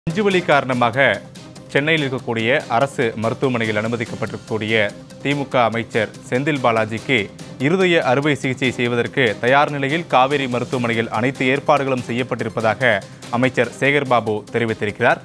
நெஞ்சுவலி காரணமாக சென்னையில் இருக்கக்கூடிய அரசு மருத்துவமனையில் அனுமதிக்கப்பட்டிருக்கக்கூடிய திமுக அமைச்சர் செந்தில் பாலாஜிக்கு இருதய அறுவை சிகிச்சை செய்வதற்கு தயார் நிலையில் காவேரி மருத்துவமனையில் அனைத்து ஏற்பாடுகளும் செய்யப்பட்டிருப்பதாக அமைச்சர் சேகர்பாபு தெரிவித்திருக்கிறார்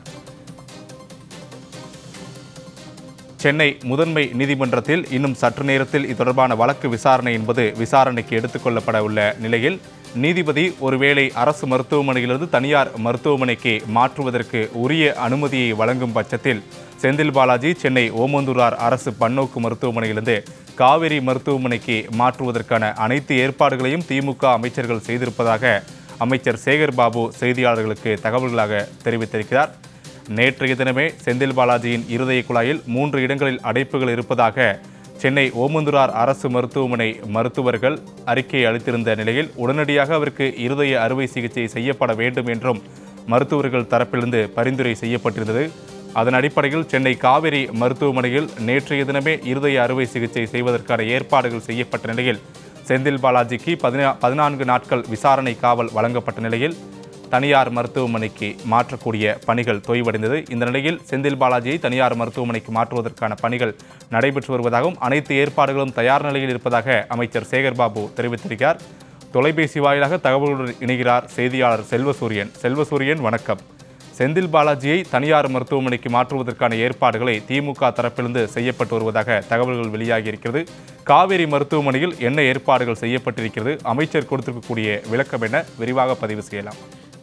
சென்னை முதன்மை நீதிமன்றத்தில் இன்னும் சற்று நேரத்தில் இது தொடர்பான வழக்கு விசாரணை என்பது விசாரணைக்கு எடுத்துக்கொள்ளப்பட உள்ள நிலையில் நீதிபதி ஒருவேளை அரசு மருத்துவமனையிலிருந்து தனியார் மருத்துவமனைக்கு மாற்றுவதற்கு உரிய அனுமதியை வழங்கும் பட்சத்தில் செந்தில் பாலாஜி சென்னை ஓமந்தூரார் அரசு பன்னோக்கு மருத்துவமனையிலிருந்து காவேரி மருத்துவமனைக்கு மாற்றுவதற்கான அனைத்து ஏற்பாடுகளையும் திமுக அமைச்சர்கள் செய்திருப்பதாக அமைச்சர் சேகர் பாபு செய்தியாளர்களுக்கு தகவல்களாக தெரிவித்திருக்கிறார் நேற்றைய தினமே செந்தில் பாலாஜியின் இருதய குழாயில் மூன்று இடங்களில் அடைப்புகள் இருப்பதாக சென்னை ஓமந்துரார் அரசு மருத்துவமனை மருத்துவர்கள் அறிக்கை அளித்திருந்த நிலையில் உடனடியாக அவருக்கு இருதய அறுவை சிகிச்சை செய்யப்பட வேண்டும் என்றும் மருத்துவர்கள் தரப்பிலிருந்து பரிந்துரை செய்யப்பட்டிருந்தது அதன் அடிப்படையில் சென்னை காவேரி மருத்துவமனையில் நேற்றைய தினமே இருதய அறுவை சிகிச்சை செய்வதற்கான ஏற்பாடுகள் செய்யப்பட்ட நிலையில் செந்தில் பாலாஜிக்கு பதினா பதினான்கு நாட்கள் விசாரணை காவல் வழங்கப்பட்ட நிலையில் தனியார் மருத்துவமனைக்கு மாற்றக்கூடிய பணிகள் தொய்வடைந்தது இந்த நிலையில் செந்தில் பாலாஜியை தனியார் மருத்துவமனைக்கு மாற்றுவதற்கான பணிகள் நடைபெற்று வருவதாகவும் அனைத்து ஏற்பாடுகளும் தயார் நிலையில் இருப்பதாக அமைச்சர் சேகர்பாபு தெரிவித்திருக்கிறார் தொலைபேசி வாயிலாக தகவல்களுடன் இணைகிறார் செய்தியாளர் செல்வசூரியன் செல்வசூரியன் வணக்கம் செந்தில் பாலாஜியை தனியார் மருத்துவமனைக்கு மாற்றுவதற்கான ஏற்பாடுகளை திமுக தரப்பிலிருந்து செய்யப்பட்டு வருவதாக தகவல்கள் வெளியாகி இருக்கிறது காவேரி மருத்துவமனையில் என்ன ஏற்பாடுகள் செய்யப்பட்டிருக்கிறது அமைச்சர் கொடுத்திருக்கக்கூடிய விளக்கம் என விரிவாக பதிவு செய்யலாம்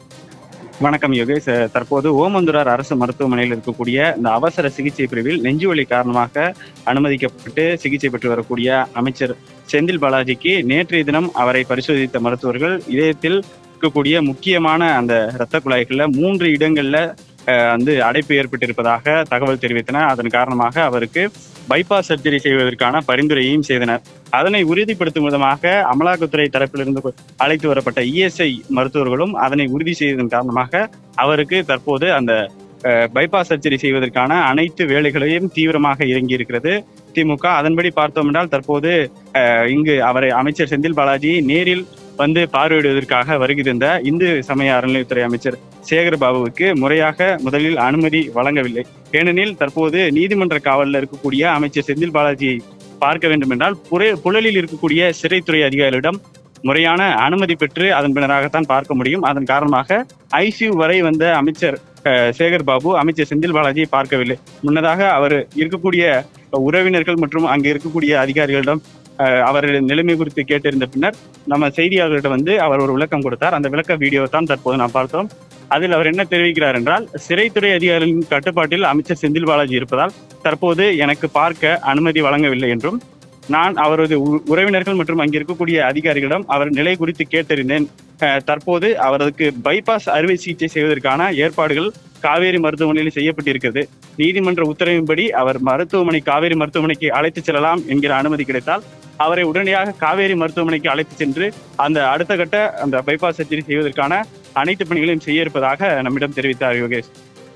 வணக்கம் யோகேஷ் அஹ் தற்போது ஓமந்துரார் அரசு மருத்துவமனையில் இருக்கக்கூடிய இந்த அவசர சிகிச்சை பிரிவில் நெஞ்சுவலி காரணமாக அனுமதிக்கப்பட்டு சிகிச்சை பெற்று வரக்கூடிய அமைச்சர் செந்தில் பாலாஜிக்கு நேற்றைய தினம் அவரை பரிசோதித்த மருத்துவர்கள் இதயத்தில் இருக்கக்கூடிய முக்கியமான அந்த இரத்த குழாய்கள்ல மூன்று இடங்கள்ல அஹ், வந்து அடைப்பு ஏற்பட்டிருப்பதாக தகவல் தெரிவித்தனர் அதன் காரணமாக அவருக்கு பைபாஸ் சர்ஜரி செய்வதற்கான பரிந்துரையையும் செய்தனர் அதனை உறுதிப்படுத்தும் விதமாக அமலாக்கத்துறை தரப்பிலிருந்து அழைத்து வரப்பட்ட இஎஸ்ஐ மருத்துவர்களும் அதனை உறுதி செய்ததன் காரணமாக அவருக்கு தற்போது அந்த அஹ், பைபாஸ் சர்ஜரி செய்வதற்கான அனைத்து வேலைகளையும் தீவிரமாக இறங்கி இருக்கிறது திமுக அதன்படி பார்த்தோம் என்றால் தற்போது அஹ், இங்கு அவரை அமைச்சர் செந்தில் பாலாஜி நேரில் வந்து பார்வையிடுவதற்காக வருகை தந்த இந்து சமய அறநிலையத்துறை அமைச்சர் சேகர் பாபுவுக்கு முறையாக முதலில் அனுமதி வழங்கவில்லை ஏனெனில் தற்போது நீதிமன்ற காவலில் இருக்கக்கூடிய அமைச்சர் செந்தில் பாலாஜியை பார்க்க வேண்டும் என்றால் புற- புழலில் இருக்கக்கூடிய சிறைத்துறை அதிகாரிகளிடம் முறையான அனுமதி பெற்று அதன் பின்னராகத்தான் பார்க்க முடியும் அதன் காரணமாக ஐசியூ வரை வந்த அமைச்சர் அஹ், சேகர் பாபு அமைச்சர் செந்தில் பாலாஜியை பார்க்கவில்லை முன்னதாக அவர் இருக்கக்கூடிய உறவினர்கள் மற்றும் அங்கு இருக்கக்கூடிய அதிகாரிகளிடம் அஹ், அவர்களின் நிலைமை குறித்து கேட்டிருந்த பின்னர் நம்ம செய்தியாளர்களிடம் வந்து அவர் ஒரு விளக்கம் கொடுத்தார் அந்த விளக்க வீடியோவை தான் தற்போது நாம் பார்த்தோம் அதில் அவர் என்ன தெரிவிக்கிறார் என்றால் சிறைத்துறை அதிகாரிகளின் கட்டுப்பாட்டில் அமைச்சர் செந்தில் பாலாஜி இருப்பதால் தற்போது எனக்கு பார்க்க அனுமதி வழங்கவில்லை என்றும் நான் அவரது உ- உறவினர்கள் மற்றும் அங்கே இருக்கக்கூடிய அதிகாரிகளிடம் அவர் நிலை குறித்து கேட்டறிந்தேன் அஹ், தற்போது அவருக்கு பைபாஸ் அறுவை சிகிச்சை செய்வதற்கான ஏற்பாடுகள் காவேரி மருத்துவமனையில் செய்யப்பட்டிருக்கிறது நீதிமன்ற உத்தரவின்படி அவர் மருத்துவமனை காவேரி மருத்துவமனைக்கு அழைத்து செல்லலாம் என்கிற அனுமதி கிடைத்தால் அவரை உடனடியாக காவேரி மருத்துவமனைக்கு அழைத்து சென்று அந்த அடுத்த கட்ட அந்த பைபாஸ் சர்ஜரி செய்வதற்கான அனைத்து பணிகளையும் செய்ய இருப்பதாக நம்மிடம் தெரிவித்தார் யோகேஷ்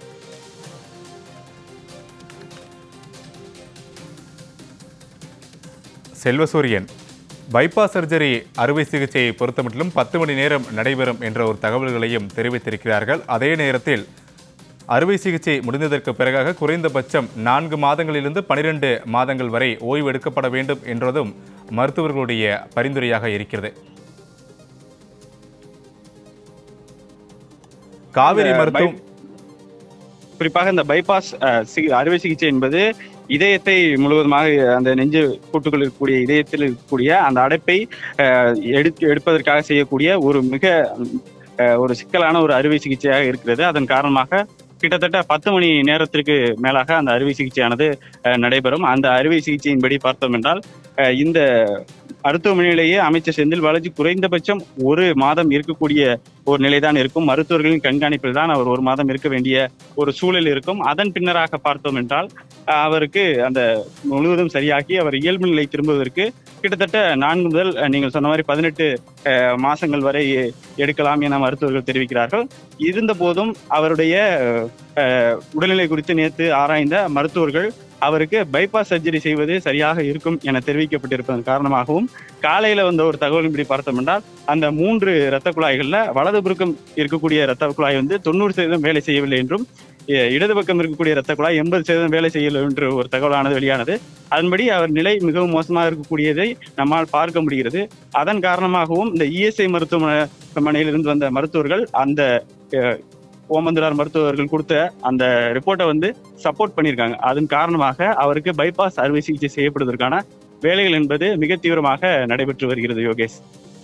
செல்வசூரியன் பைபாஸ் சர்ஜரி அறுவை சிகிச்சையை பொறுத்தமட்டிலும் பத்து மணி நேரம் நடைபெறும் என்ற ஒரு தகவல்களையும் தெரிவித்திருக்கிறார்கள் அதே நேரத்தில் அறுவை சிகிச்சை முடிந்ததற்கு பிறகாக குறைந்தபட்சம் நான்கு மாதங்களிலிருந்து பனிரெண்டு மாதங்கள் வரை ஓய்வு எடுக்கப்பட வேண்டும் என்றதும் மருத்துவர்களுடைய பரிந்துரையாக இருக்கிறது காவிரி இந்த மருத்துவம் குறிப்பாக இந்த பைபாஸ் அஹ், சிகி- அறுவை சிகிச்சை என்பது இதயத்தை முழுவதுமாக அந்த நெஞ்சு கூட்டுக்குள் இருக்கக்கூடிய இதயத்தில் இருக்கக்கூடிய அந்த அடைப்பை அஹ், எடுத்து எடுப்பதற்காக செய்யக்கூடிய ஒரு மிக அஹ், ஒரு சிக்கலான ஒரு அறுவை சிகிச்சையாக இருக்கிறது அதன் காரணமாக கிட்டத்தட்ட பத்து மணி நேரத்திற்கு மேலாக அந்த அறுவை சிகிச்சையானது அஹ், நடைபெறும் அந்த அறுவை சிகிச்சையின்படி பார்த்தோம் என்றால் அஹ், இந்த மருத்துவமனையிலேயே அமைச்சர் செந்தில் பாலாஜி குறைந்தபட்சம் ஒரு மாதம் இருக்கக்கூடிய ஒரு நிலைதான் இருக்கும் மருத்துவர்களின் கண்காணிப்பில் தான் அவர் ஒரு மாதம் இருக்க வேண்டிய ஒரு சூழல் இருக்கும் அதன் பின்னராக பார்த்தோம் என்றால் அஹ், அவருக்கு அந்த முழுவதும் சரியாகி அவர் இயல்பு நிலை திரும்புவதற்கு கிட்டத்தட்ட நான்கு முதல் அஹ், நீங்கள் சொன்ன மாதிரி பதினெட்டு மாசங்கள் வரை எடுக்கலாம் என மருத்துவர்கள் தெரிவிக்கிறார்கள் இருந்த போதும் அவருடைய அஹ், உடல்நிலை குறித்து நேற்று ஆராய்ந்த மருத்துவர்கள் அவருக்கு பைபாஸ் சர்ஜரி செய்வது சரியாக இருக்கும் என தெரிவிக்கப்பட்டிருப்பதன் காரணமாகவும் காலையில வந்த ஒரு தகவலின்படி பார்த்தோம் என்றால் அந்த மூன்று இரத்த குழாய்கள்ல வலது புருக்கம் இருக்கக்கூடிய இரத்த குழாய் வந்து தொண்ணூறு சதவீதம் வேலை செய்யவில்லை என்றும் இ- இடது பக்கம் இருக்கக்கூடிய இரத்த குழாய் எண்பது சதவீதம் வேலை செய்யல என்று ஒரு தகவலானது வெளியானது அதன்படி அவர் நிலை மிகவும் மோசமாக இருக்கக்கூடியதை நம்மால் பார்க்க முடிகிறது அதன் காரணமாகவும் இந்த இஎஸ்ஐ மருத்துவமனையிலிருந்து வந்த மருத்துவர்கள் அந்த அஹ், ஓமந்துரார் மருத்துவர்கள் கொடுத்த அந்த ரிப்போர்ட்டை வந்து சப்போர்ட் பண்ணியிருக்காங்க அதன் காரணமாக அவருக்கு பைபாஸ் அறுவை சிகிச்சை செய்யப்படுவதற்கான வேலைகள் என்பது மிக தீவிரமாக நடைபெற்று வருகிறது யோகேஷ்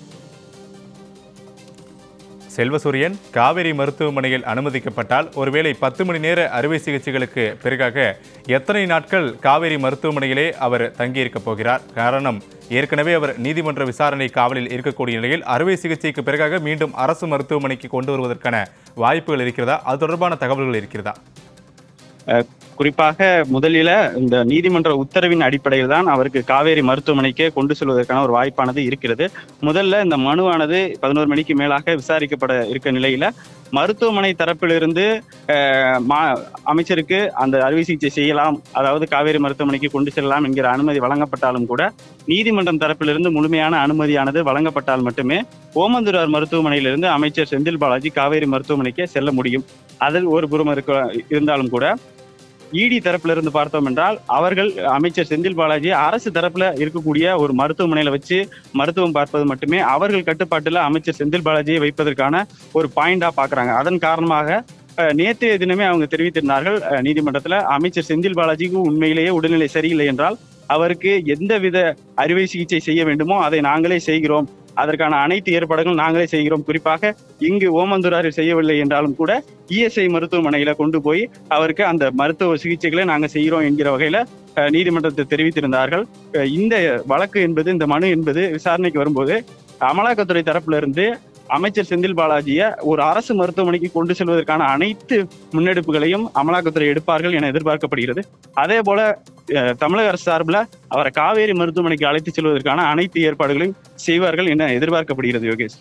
செல்வசூரியன் காவேரி மருத்துவமனையில் அனுமதிக்கப்பட்டால் ஒருவேளை பத்து மணி நேர அறுவை சிகிச்சைகளுக்கு பிறகாக எத்தனை நாட்கள் காவேரி மருத்துவமனையிலே அவர் தங்கியிருக்கப் போகிறார் காரணம் ஏற்கனவே அவர் நீதிமன்ற விசாரணை காவலில் இருக்கக்கூடிய நிலையில் அறுவை சிகிச்சைக்கு பிறகாக மீண்டும் அரசு மருத்துவமனைக்கு கொண்டு வருவதற்கான வாய்ப்புகள் இருக்கிறதா அது தொடர்பான தகவல்கள் இருக்கிறதா குறிப்பாக முதலில இந்த நீதிமன்ற உத்தரவின் அடிப்படையில் தான் அவருக்கு காவேரி மருத்துவமனைக்கே கொண்டு செல்வதற்கான ஒரு வாய்ப்பானது இருக்கிறது முதல்ல இந்த மனுவானது பதினோரு மணிக்கு மேலாக விசாரிக்கப்பட இருக்க நிலையில மருத்துவமனை தரப்பிலிருந்து அஹ், மா- அமைச்சருக்கு அந்த அறுவை சிகிச்சை செய்யலாம் அதாவது காவேரி மருத்துவமனைக்கு கொண்டு செல்லலாம் என்கிற அனுமதி வழங்கப்பட்டாலும் கூட நீதிமன்றம் தரப்பிலிருந்து முழுமையான அனுமதியானது வழங்கப்பட்டால் மட்டுமே ஓமந்தூரார் மருத்துவமனையிலிருந்து அமைச்சர் செந்தில் பாலாஜி காவேரி மருத்துவமனைக்கே செல்ல முடியும் அதில் ஒரு புறம் இருக்க இருந்தாலும் கூட இடி தரப்புல இருந்து பார்த்தோம் என்றால் அவர்கள் அமைச்சர் செந்தில் பாலாஜி அரசு தரப்புல இருக்கக்கூடிய ஒரு மருத்துவமனையில வச்சு மருத்துவம் பார்ப்பது மட்டுமே அவர்கள் கட்டுப்பாட்டுல அமைச்சர் செந்தில் பாலாஜியை வைப்பதற்கான ஒரு பாயிண்டா பாக்குறாங்க அதன் காரணமாக அஹ், நேற்றைய தினமே அவங்க தெரிவித்திருந்தார்கள் அஹ், நீதிமன்றத்துல அமைச்சர் செந்தில் பாலாஜிக்கு உண்மையிலேயே உடல்நிலை சரியில்லை என்றால் அவருக்கு எந்தவித அறுவை சிகிச்சை செய்ய வேண்டுமோ அதை நாங்களே செய்கிறோம் அதற்கான அனைத்து ஏற்பாடுகளும் நாங்களே செய்கிறோம் குறிப்பாக இங்கு ஓமந்துராரில் செய்யவில்லை என்றாலும் கூட இஎஸ்ஐ மருத்துவமனையில கொண்டு போய் அவருக்கு அந்த மருத்துவ சிகிச்சைகளை நாங்க செய்கிறோம் என்கிற வகையில அஹ், நீதிமன்றத்தில் தெரிவித்திருந்தார்கள் அஹ், இந்த வழக்கு என்பது இந்த மனு என்பது விசாரணைக்கு வரும்போது அமலாக்கத்துறை தரப்புல இருந்து அமைச்சர் செந்தில் பாலாஜியை ஒரு அரசு மருத்துவமனைக்கு கொண்டு செல்வதற்கான அனைத்து முன்னெடுப்புகளையும் அமலாக்கத்துறை எடுப்பார்கள் என எதிர்பார்க்கப்படுகிறது அதே போல அஹ், தமிழக அரசு சார்பில் அவரை காவேரி மருத்துவமனைக்கு அழைத்து செல்வதற்கான அனைத்து ஏற்பாடுகளையும் செய்வார்கள் என எதிர்பார்க்கப்படுகிறது யோகேஷ்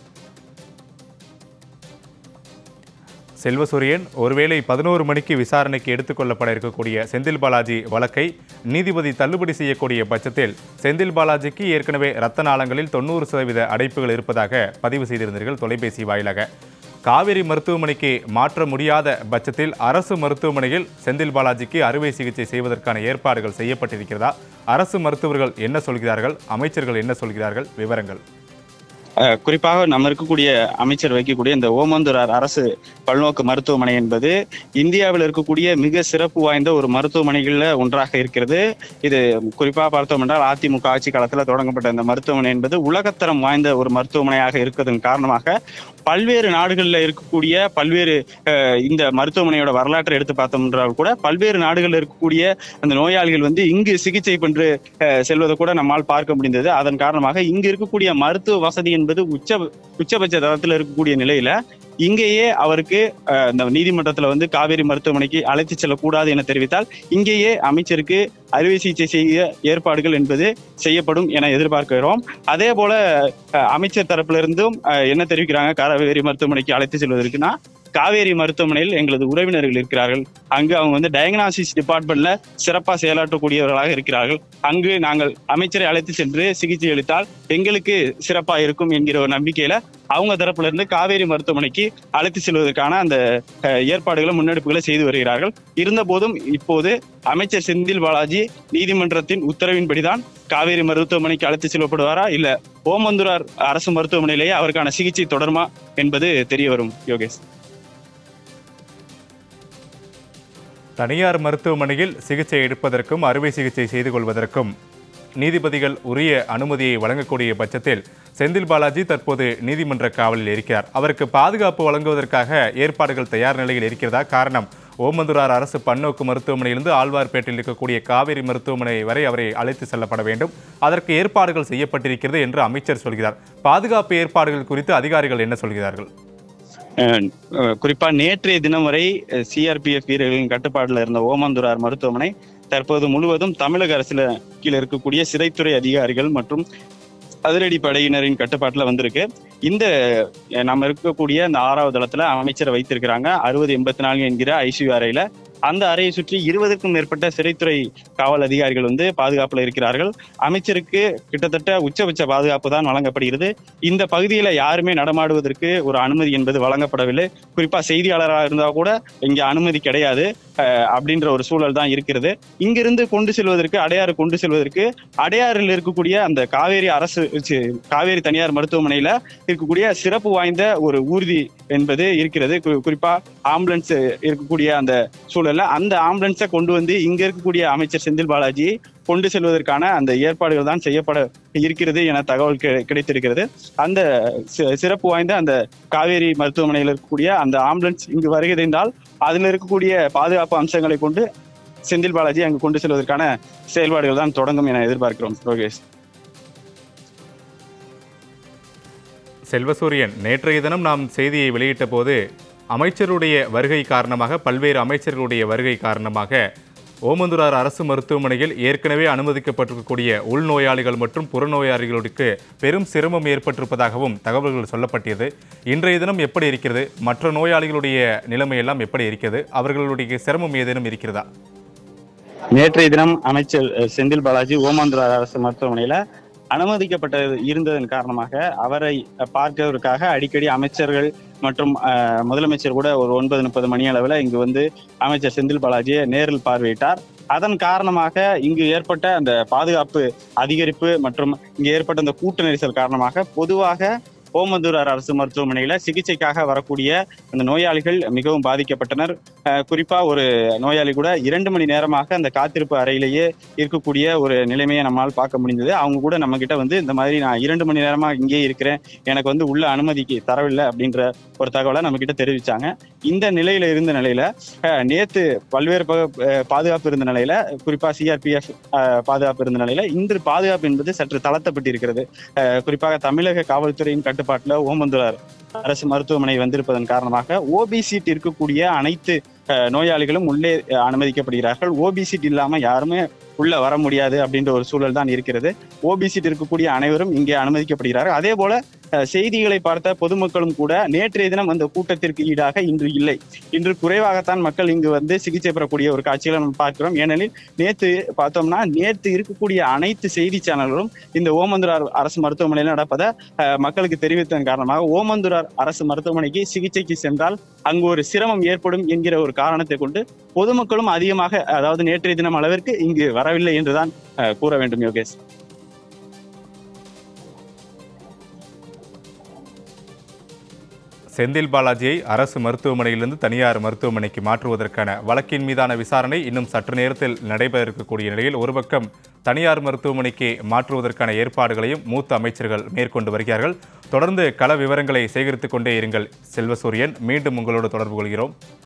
செல்வசூரியன் ஒருவேளை பதினோரு மணிக்கு விசாரணைக்கு எடுத்துக்கொள்ளப்பட இருக்கக்கூடிய செந்தில் பாலாஜி வழக்கை நீதிபதி தள்ளுபடி செய்யக்கூடிய பட்சத்தில் செந்தில் பாலாஜிக்கு ஏற்கனவே இரத்த நாளங்களில் தொண்ணூறு சதவீத அடைப்புகள் இருப்பதாக பதிவு செய்திருந்தீர்கள் தொலைபேசி வாயிலாக காவேரி மருத்துவமனைக்கு மாற்ற முடியாத பட்சத்தில் அரசு மருத்துவமனையில் செந்தில் பாலாஜிக்கு அறுவை சிகிச்சை செய்வதற்கான ஏற்பாடுகள் செய்யப்பட்டிருக்கிறதா அரசு மருத்துவர்கள் என்ன சொல்கிறார்கள் அமைச்சர்கள் என்ன சொல்கிறார்கள் விவரங்கள் அஹ் குறிப்பாக நம்ம இருக்கக்கூடிய அமைச்சர் வைக்கக்கூடிய இந்த ஓமந்தூரார் அரசு பல்நோக்கு மருத்துவமனை என்பது இந்தியாவில் இருக்கக்கூடிய மிக சிறப்பு வாய்ந்த ஒரு மருத்துவமனைகள்ல ஒன்றாக இருக்கிறது இது குறிப்பாக பார்த்தோம் என்றால் அதிமுக ஆட்சி காலத்துல தொடங்கப்பட்ட இந்த மருத்துவமனை என்பது உலகத்தரம் வாய்ந்த ஒரு மருத்துவமனையாக இருக்கிறதன் காரணமாக பல்வேறு நாடுகளில் இருக்கக்கூடிய பல்வேறு அஹ், இந்த மருத்துவமனையோட வரலாற்றை எடுத்து பார்த்தோம் என்றால் கூட பல்வேறு நாடுகளில் இருக்கக்கூடிய அந்த நோயாளிகள் வந்து இங்கு சிகிச்சை பெற்று அஹ், செல்வதை கூட நம்மால் பார்க்க முடிந்தது அதன் காரணமாக இங்கு இருக்கக்கூடிய மருத்துவ வசதி என்பது உச்ச உச்சபட்ச தரத்தில் இருக்கக்கூடிய நிலையில இங்கேயே அவருக்கு அஹ், இந்த நீதிமன்றத்துல வந்து காவேரி மருத்துவமனைக்கு அழைத்து செல்லக்கூடாது என தெரிவித்தால் இங்கேயே அமைச்சருக்கு அறுவை சிகிச்சை செய்ய ஏற்பாடுகள் என்பது செய்யப்படும் என எதிர்பார்க்கிறோம் அதே போல அஹ், அமைச்சர் தரப்புல இருந்தும் அஹ், என்ன தெரிவிக்கிறாங்க காவேரி மருத்துவமனைக்கு அழைத்து செல்வதற்குனா காவேரி மருத்துவமனையில் எங்களது உறவினர்கள் இருக்கிறார்கள் அங்கு அவங்க வந்து டயக்னாசிஸ் டிபார்ட்மெண்ட்ல சிறப்பாக செயலாற்றக்கூடியவர்களாக இருக்கிறார்கள் அங்கு நாங்கள் அமைச்சரை அழைத்து சென்று சிகிச்சை அளித்தால் எங்களுக்கு சிறப்பா இருக்கும் என்கிற ஒரு நம்பிக்கையில அவங்க தரப்புல இருந்து காவேரி மருத்துவமனைக்கு அழைத்து செல்வதற்கான அந்த அஹ், ஏற்பாடுகளை முன்னெடுப்புகளை செய்து வருகிறார்கள் இருந்த போதும் இப்போது அமைச்சர் செந்தில் பாலாஜி நீதிமன்றத்தின் உத்தரவின்படிதான் காவேரி மருத்துவமனைக்கு அழைத்து செல்லப்படுவாரா இல்ல ஓமந்துரார் அரசு மருத்துவமனையிலேயே அவருக்கான சிகிச்சை தொடருமா என்பது தெரிய வரும் யோகேஷ் தனியார் மருத்துவமனையில் சிகிச்சை எடுப்பதற்கும் அறுவை சிகிச்சை செய்து கொள்வதற்கும் நீதிபதிகள் உரிய அனுமதியை வழங்கக்கூடிய பட்சத்தில் செந்தில் பாலாஜி தற்போது நீதிமன்ற காவலில் இருக்கிறார் அவருக்கு பாதுகாப்பு வழங்குவதற்காக ஏற்பாடுகள் தயார் நிலையில் இருக்கிறதா காரணம் ஓமந்துரார் அரசு பன்னோக்கு மருத்துவமனையிலிருந்து ஆழ்வார்பேட்டையில் இருக்கக்கூடிய காவேரி மருத்துவமனை வரை அவரை அழைத்து செல்லப்பட வேண்டும் அதற்கு ஏற்பாடுகள் செய்யப்பட்டிருக்கிறது என்று அமைச்சர் சொல்கிறார் பாதுகாப்பு ஏற்பாடுகள் குறித்து அதிகாரிகள் என்ன சொல்கிறார்கள் அஹ் அஹ் குறிப்பா நேற்றைய தினம் வரை சிஆர்பிஎஃப் வீரர்களின் கட்டுப்பாடுல இருந்த ஓமந்துரார் மருத்துவமனை தற்போது முழுவதும் தமிழக அரசுல கீழே இருக்கக்கூடிய சிறைத்துறை அதிகாரிகள் மற்றும் அதிரடி படையினரின் கட்டுப்பாட்டுல வந்திருக்கு இந்த அஹ், நம்ம இருக்கக்கூடிய இந்த ஆறாவது தளத்துல அமைச்சரை வைத்திருக்கிறாங்க அறுபது எண்பத்தி நான்கு என்கிற ஐசியூ அறையில அந்த அறையை சுற்றி இருபதுக்கும் மேற்பட்ட சிறைத்துறை காவல் அதிகாரிகள் வந்து பாதுகாப்புல இருக்கிறார்கள் அமைச்சருக்கு கிட்டத்தட்ட உச்சபட்ச பாதுகாப்பு தான் வழங்கப்படுகிறது இந்த பகுதியில யாருமே நடமாடுவதற்கு ஒரு அனுமதி என்பது வழங்கப்படவில்லை குறிப்பா செய்தியாளராக இருந்தா கூட இங்க அனுமதி கிடையாது அஹ், அப்படின்ற ஒரு சூழல் தான் இருக்கிறது இங்கிருந்து கொண்டு செல்வதற்கு அடையாறு கொண்டு செல்வதற்கு அடையாறில் இருக்கக்கூடிய அந்த காவேரி அரசு சி, காவேரி தனியார் மருத்துவமனையில இருக்கக்கூடிய சிறப்பு வாய்ந்த ஒரு ஊர்தி என்பது இருக்கிறது கு- குறிப்பா ஆம்புலன்ஸ் இருக்கக்கூடிய அந்த சூழல்ல அந்த ஆம்புலன்ஸை கொண்டு வந்து இங்க இருக்கக்கூடிய அமைச்சர் செந்தில் பாலாஜியை கொண்டு செல்வதற்கான அந்த ஏற்பாடுகள் தான் செய்யப்பட இருக்கிறது என தகவல் கிடை- கிடைத்திருக்கிறது அந்த சி- சிறப்பு வாய்ந்த அந்த காவேரி மருத்துவமனையில் இருக்கக்கூடிய அந்த ஆம்புலன்ஸ் இங்கு வருகை தந்தால் அதில் இருக்கக்கூடிய பாதுகாப்பு அம்சங்களை கொண்டு செந்தில் பாலாஜி அங்கு கொண்டு செல்வதற்கான செயல்பாடுகள் தான் தொடங்கும் என எதிர்பார்க்கிறோம் ரோகேஷ் செல்வசூரியன் நேற்றைய தினம் நாம் செய்தியை வெளியிட்ட போது அமைச்சருடைய வருகை காரணமாக பல்வேறு அமைச்சர்களுடைய வருகை காரணமாக ஓமந்தூரார் அரசு மருத்துவமனையில் ஏற்கனவே அனுமதிக்கப்பட்டிருக்கக்கூடிய உள்நோயாளிகள் மற்றும் புறநோயாளிகளுக்கு பெரும் சிரமம் ஏற்பட்டிருப்பதாகவும் தகவல்கள் சொல்லப்பட்டது இன்றைய தினம் எப்படி இருக்கிறது மற்ற நோயாளிகளுடைய நிலைமையெல்லாம் எப்படி இருக்கிறது அவர்களுடைய சிரமம் ஏதேனும் இருக்கிறதா நேற்றைய தினம் அமைச்சர் அஹ், செந்தில் பாலாஜி ஓமாந்துரார் அரசு மருத்துவமனையில அனுமதிக்கப்பட்ட இருந்ததன் காரணமாக அவரை அஹ், பார்க்கிறதுக்காக அடிக்கடி அமைச்சர்கள் மற்றும் அஹ், முதலமைச்சர் கூட ஒரு ஒன்பது முப்பது மணி அளவில் இங்கு வந்து அமைச்சர் செந்தில் பாலாஜியை நேரில் பார்வையிட்டார் அதன் காரணமாக இங்கு ஏற்பட்ட அந்த பாதுகாப்பு அதிகரிப்பு மற்றும் இங்கு ஏற்பட்ட அந்த கூட்ட நெரிசல் காரணமாக பொதுவாக ஓமந்தூரார் அரசு மருத்துவமனையில சிகிச்சைக்காக வரக்கூடிய அந்த நோயாளிகள் மிகவும் பாதிக்கப்பட்டனர் அஹ், குறிப்பா ஒரு நோயாளி கூட இரண்டு மணி நேரமாக அந்த காத்திருப்பு அறையிலேயே இருக்கக்கூடிய ஒரு நிலைமையை நம்மால் பார்க்க முடிந்தது அவங்க கூட நம்ம கிட்ட வந்து இந்த மாதிரி நான் இரண்டு மணி நேரமா இங்கேயே இருக்கிறேன் எனக்கு வந்து உள்ள அனுமதிக்கு தரவில்லை அப்படின்ற ஒரு தகவலை நம்ம கிட்ட தெரிவிச்சாங்க இந்த நிலையில இருந்த நிலையில அஹ், நேத்து பல்வேறு பக- அஹ், பாதுகாப்பு இருந்த நிலையில குறிப்பா சிஆர்பிஎஃப் பாதுகாப்பு இருந்த நிலையில இன்று பாதுகாப்பு என்பது சற்று தளர்த்தப்பட்டிருக்கிறது அஹ், குறிப்பாக தமிழக காவல்துறையின் கட்டுப்பாட்டுல ஓமந்துரார் அரசு மருத்துவமனை வந்திருப்பதன் காரணமாக ஓபி சீட் இருக்கக்கூடிய அனைத்து அஹ், நோயாளிகளும் உள்ளே அஹ், அனுமதிக்கப்படுகிறார்கள் ஓபி சீட் இல்லாம யாருமே உள்ள வர முடியாது அப்படின்ற ஒரு சூழல் தான் இருக்கிறது ஓபி சீட் இருக்கக்கூடிய அனைவரும் இங்கே அனுமதிக்கப்படுகிறார்கள் அதே போல அஹ், செய்திகளை பார்த்த பொதுமக்களும் கூட நேற்றைய தினம் அந்த கூட்டத்திற்கு ஈடாக இன்று இல்லை இன்று குறைவாகத்தான் மக்கள் இங்கு வந்து சிகிச்சை பெறக்கூடிய ஒரு காட்சிகளை நம்ம பார்க்கிறோம் ஏனெனில் நேத்து பார்த்தோம்னா நேற்று இருக்கக்கூடிய அனைத்து செய்தி சேனல்களும் இந்த ஓமந்துரார் அரசு மருத்துவமனையில் நடப்பதை அஹ், மக்களுக்கு தெரிவித்ததன் காரணமாக ஓமந்துரார் அரசு மருத்துவமனைக்கு சிகிச்சைக்கு சென்றால் அங்கு ஒரு சிரமம் ஏற்படும் என்கிற ஒரு காரணத்தை கொண்டு பொதுமக்களும் அதிகமாக அதாவது நேற்றைய தினம் அளவிற்கு இங்கு வரவில்லை என்றுதான் அஹ், கூற வேண்டும் யோகேஷ் செந்தில் பாலாஜியை அரசு மருத்துவமனையிலிருந்து தனியார் மருத்துவமனைக்கு மாற்றுவதற்கான வழக்கின் மீதான விசாரணை இன்னும் சற்று நேரத்தில் நடைபெற இருக்கக்கூடிய நிலையில் ஒரு பக்கம் தனியார் மருத்துவமனைக்கு மாற்றுவதற்கான ஏற்பாடுகளையும் மூத்த அமைச்சர்கள் மேற்கொண்டு வருகிறார்கள் தொடர்ந்து கள விவரங்களை சேகரித்துக் கொண்டே இருங்கள் செல்வசூரியன் மீண்டும் உங்களோடு தொடர்பு கொள்கிறோம்